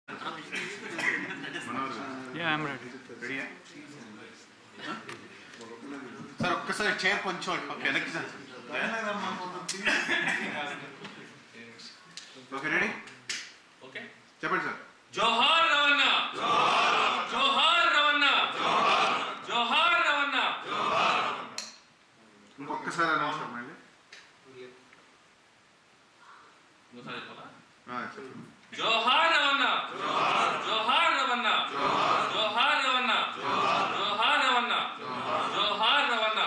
Yeah, I'm ready. రెడీయా sir ఒక్కసారి chair కొంచెం ఓకే వెనక్కి సార్ ఓకే రెడీ ఓకే చెప్పండి సార్ జోహార్ రవణ జోహార్ రవణ జోహార్ రవణ ఇంకొకసారి అనౌన్స్ మళ్ళీ ఇంకోసారి చెప్పాలా? ఆ, చెప్పండి జోహార్ రవణ జోహార్ రవణ జోహార్ రవణ జోహార్ రవణ జోహార్ రవణ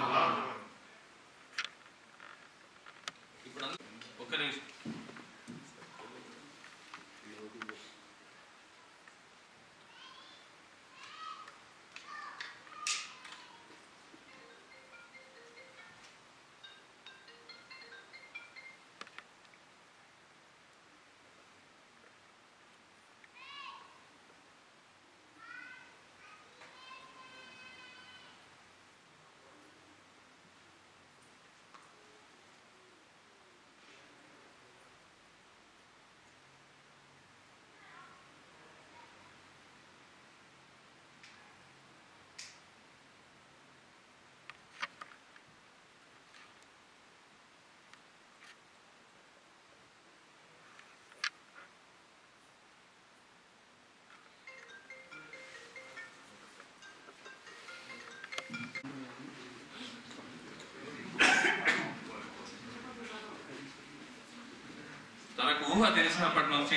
ఇప్పుడు అంద- ఒక్క నిమిషం తనకు ఊహ తెలిసినప్పటి నుంచి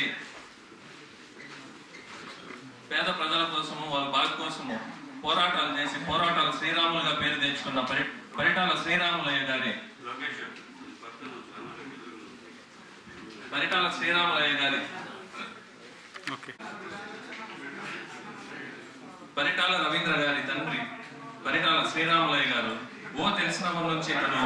పేద ప్రజల కోసము వాళ్ళ బాగు కోసము పోరాటాలు చేసి పోరాటాలు శ్రీరాములుగా పేరు తెచ్చుకున్న పరి పరిటాల శ్రీరాములయ్య గారి పరిటాల శ్రీరాములయ్య గారి Okay. పరిటాల రవీంద్ర గారి తండ్రి పరిటాల శ్రీరాములయ్య గారు ఊహ తెలిసినప్పటి నుంచి తను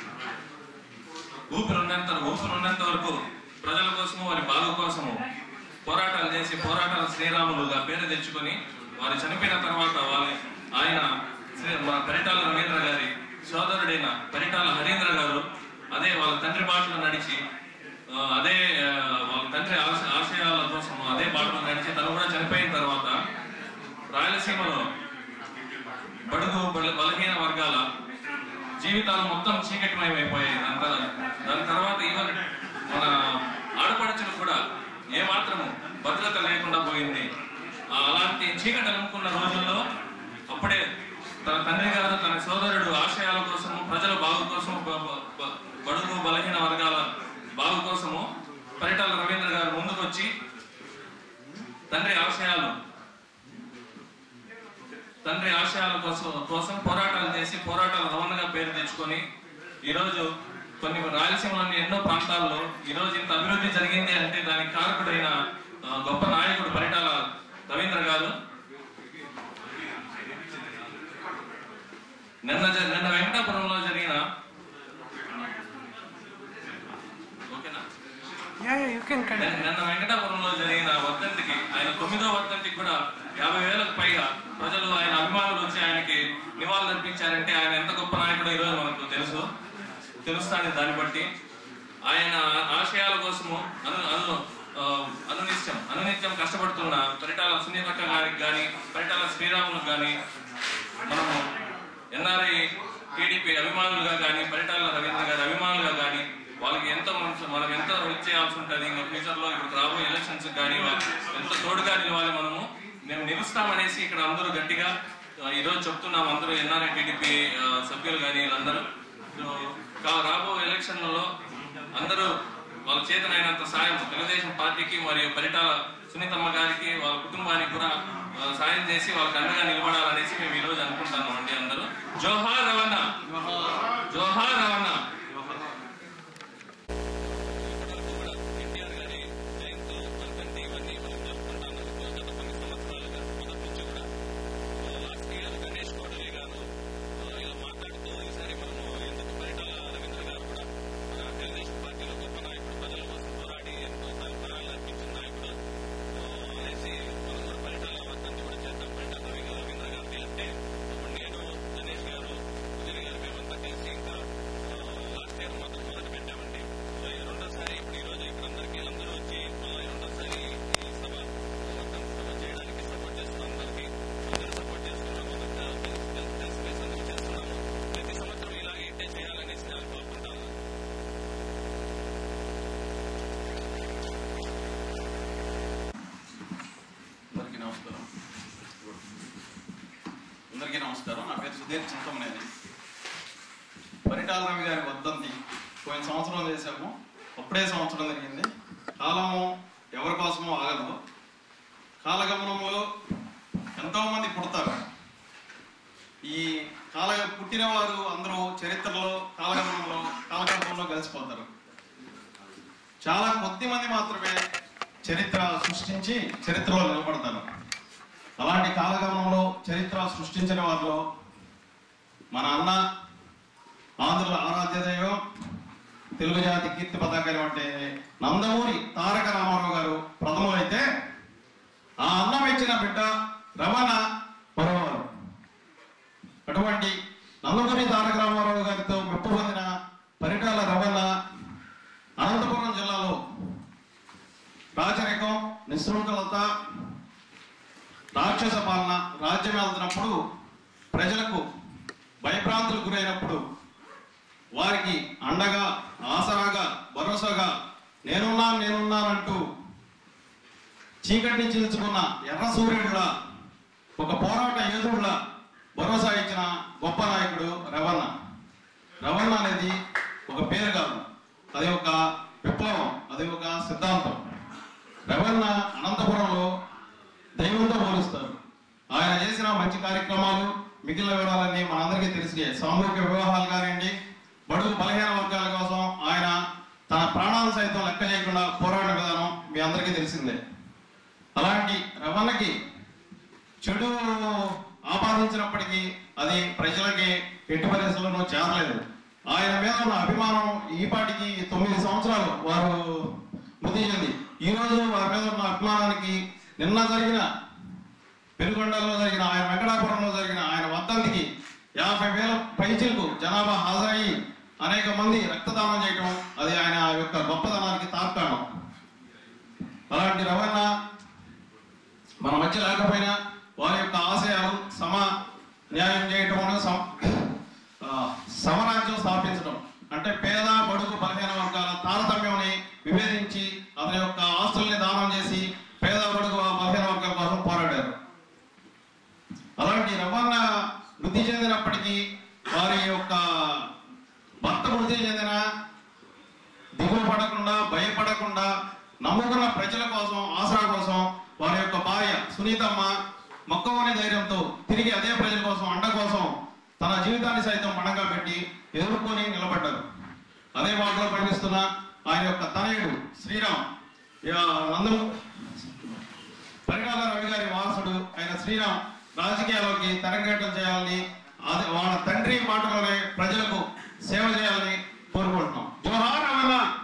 ఊపిరున్నంత ఊపిరున్నంత వరకు ప్రజల కోసము వారి బాగు కోసము పోరాటాలు చేసి పోరాటాల శ్రీరాములుగా పేరు తెచ్చుకొని వారు చనిపోయిన తర్వాత వారి ఆయన శ్రీ మా పరిటాల రవీంద్ర గారి సోదరుడైన పరిటాల హరీంద్ర గారు అదే వాళ్ళ తండ్రి బాటలో నడిచి ఆ, అదే ఆ, వాళ్ళ తండ్రి ఆశ ఆశయాల కోసం అదే బాటలో నడిచి తను కూడా చనిపోయిన తర్వాత రాయలసీమలో బడుగు బల- బలహీన వర్గాల జీవితాలు మొత్తం చీకటిమయమైపోయాయి దాని తర్వా- దాని తర్వాత ఈవెన్ మన ఆడపడుచులు కూడా ఏ మాత్రము భద్రత లేకుండా పోయింది ఆ అలాంటి చీకటి అనుకున్న రోజుల్లో అప్పుడే తన తండ్రి గారు తన సోదరుడు ఆశయాల కోసము ప్రజల బాగు కోసము బ- బ- బ- బడుగు బలహీన వర్గాల బాగు కోసము పరిటాల రవీంద్ర గారు ముందుకు వచ్చి తండ్రి ఆశయాలు తండ్రి ఆశయాల కోసం కోసం పోరాటాలు చేసి పోరాటాల రవణగా పేరు తెచ్చుకొని ఈరోజు కొన్ని రాయలసీమలోని ఎన్నో ప్రాంతాల్లో ఈరోజు ఇంత అభివృద్ధి జరిగింది అంటే దానికి కారకుడైన ఆ, గొప్ప నాయకుడు పరిటాల రవీంద్ర గారు నిన్న జ- నిన్న వెంకటాపురంలో జరిగిన ఓకేనా Yeah, yeah, you can continue. నిన్న నిన్న వెంకటాపురంలో జరిగిన వర్ధంతికి ఆయన తొమ్మిదో వర్ధంతికి కూడా యాభై వేలకు పైగా ప్రజలు ఆయన అభిమానులు వచ్చి ఆయనకి నివాళులు అర్పించారంటే ఆయన ఎంత గొప్ప నాయకుడో ఈరోజు మనకు తెలుసు తెలుస్తాను దాన్ని బట్టి ఆయన ఆశయాల కోసము అను అను ఆ, అనునిత్యం అనునిత్యం కష్టపడుతున్న పరిటాల సునీతక్క గారికి కానీ పరిటాల శ్రీరాములకు కానీ మనము ఎన్ఆర్ఐ టీడీపీ అభిమానులుగా కానీ పరిటాల రవీంద్ర గారి అభిమానులుగా కానీ వాళ్ళకి ఎంతో మనం మనం ఎంతో హెల్ప్ చేయాల్సి ఉంటుంది ఇంకా ఫ్యూచర్ లో ఇప్పుడు రాబోయే ఎలక్షన్స్ కానీ వాళ్ళకి ఎంతో తోడుగా నిలవాలి మనము మేము నిలుస్తామనేసి ఇక్కడ అందరూ గట్టిగా ఆ, ఈ రోజు చెప్తున్నాం అందరూ ఎన్ఆర్ఐ టీడీపీ ఆ, సభ్యులు కానీ వీళ్ళందరూ సో, కా- రాబో ఎలక్షన్లలో అందరూ వాళ్ళ చేతనైనంత సాయం తెలుగుదేశం పార్టీకి మరియు పరిటాల సునీతమ్మ గారికి వాళ్ళ కుటుంబానికి కూడా ఆ, సాయం చేసి వాళ్ళకి అండగా నిలబడాలనేసి మేము ఈ రోజు అనుకుంటున్నాం అండి అందరూ జోహార్ రవణ జోహార్ రవణ ఎన్టీఆర్ గారి జయంతి వర్ధంతి ఇవన్నీ మనం జరుపుకుంటాం గత కొన్ని సంవత్సరాలుగా మొదటి నుంచి కూడా లాస్ట్ ఇయర్ గణేష్ కోటలి గారు ఆ, ఇలా మాట్లాడుతూ ఈసారి మనము ఎందుకు పరిటాల రవీంద్ర గారు కూడా మన తెలుగుదేశం పార్టీలో గొప్ప నాయకుడు ప్రజల కోసం పోరాడి ఎంతో ప్రాణాలు అర్పించిన నాయకుడు ఆ, అనేసి మనం కూడా పరిటాల వర్ధంతి కూడా చేద్దాం పరిటాల రవి- రవీంద్ర గారిది అంటే అప్పుడు నేను గణేష్ గారు సుధీర్ గారు మేమంతా కలిసి ఇంకా ఆ, అందరికీ నమస్కారం నా పేరు సుధీర్ చింతమనేని పరిటాల రవి గారి వద్దంతి పోయిన సంవత్సరం చేశాము అప్పుడే సంవత్సరం జరిగింది కాలము ఎవరి కోసమో ఆగదు కాలగమనంలో ఎంతో మంది పుడతారు ఈ కాల పుట్టిన వారు అందరూ చరిత్రలో కాలగమనంలో కాలగమనంలో కలిసిపోతారు చాలా కొద్ది మంది మాత్రమే చరిత్ర సృష్టించి చరిత్రలో నిలబడతారు అలాంటి కాలగమనంలో చరిత్ర సృష్టించిన వారిలో మన అన్న ఆంధ్రుల ఆరాధ్య దైవం తెలుగు జాతి కీర్తి పతాకం అంటే నందమూరి తారక రామారావు గారు ప్రథమమైతే ఆ అన్నం ఇచ్చిన బిడ్డ రమణ మరోవారు అటువంటి నందమూరి తారక రామారావు గారితో మెప్పు పొందిన పరిటాల రమణ అనంతపురం జిల్లాలో రాచరికం నిశృంఖలత రాక్షస పాలన రాజ్యం వెళ్తున్నప్పుడు ప్రజలకు భయభ్రాంతులకు గురైనప్పుడు వారికి అండగా ఆసరాగా భరోసాగా నేనున్నాను నేనున్నానంటూ చీకటిని చీల్చుకున్న ఎర్ర సూర్యుడులా ఒక పోరాట యోధుడులా భరోసా ఇచ్చిన గొప్ప నాయకుడు రవణ రవణ అనేది ఒక పేరు కాదు అది ఒక విప్లవం అది ఒక సిద్ధాంతం రవణ అనంతపురంలో దైవంతో పోలుస్తారు ఆయన చేసిన మంచి కార్యక్రమాలు మిగిలిన వివరాలన్నీ మనందరికీ తెలిసినే సామూహిక వివాహాలు కానివ్వండి బడుగు బలహీన వర్గాల కోసం ఆయన తన ప్రాణాలు సైతం లెక్క చేయకుండా పోరాడిన విధానం మీ అందరికీ తెలిసిందే అలాంటి రవణకి చెడు ఆపాదించినప్పటికీ అది ప్రజలకి ఎట్టి పరిస్థితుల్లోనూ చేరలేదు ఆయన మీద ఉన్న అభిమానం ఈ పాటికి తొమ్మిది సంవత్సరాలు వారు మృతి చెంది ఈ రోజు వారి మీద ఉన్న అభిమానానికి నిన్న జరిగిన పెనుగొండలో జరిగిన ఆయన వెంకటాపురంలో జరిగిన ఆయన వర్ధంతికి యాభై వేల పైచీలకు జనాభా హాజరయ్యి అనేక మంది రక్తదానం చేయటం అది ఆయన యొక్క గొప్పతనానికి తార్కాణం అలాంటి రవణ మన మధ్య లేకపోయినా వారి యొక్క ఆశయాలు సమ న్యాయం చేయటం సమ- ఆ, సమరాజ్యం స్థాపించడం అంటే పేద బడుగు బలహీన వర్గాల తారతమ్యంని విభేదించి అతని యొక్క ఆస్తుల్ని దానం చేసి పేద బడుగు బలహీన వర్గాల కోసం పోరాడారు అలాంటి రవాణా వృద్ధి చెందినప్పటికీ వారి యొక్క భర్త వృద్ధి చెందిన దిగువ పడకుండా భయపడకుండా నమ్ముకున్న ప్రజల కోసం ఆసరా కోసం వారి యొక్క భార్య సునీతమ్మ మొక్కవని ధైర్యంతో తిరిగి అదే ప్రజల కోసం అండ కోసం తన జీవితాన్ని సైతం పణంగా పెట్టి ఎదుర్కొని నిలబడ్డారు అదే వాటిలో పయనిస్తున్న ఆయన యొక్క తనయుడు శ్రీరామ్ ఇక నందు పరిణాల రవి గారి వారసుడు ఆయన శ్రీరామ్ రాజకీయాల్లోకి తెరంగేటం చేయాలని అది వాళ్ళ తండ్రి మాటలోనే ప్రజలకు సేవ చేయాలని కోరుకుంటున్నాం జోహార్ రమణ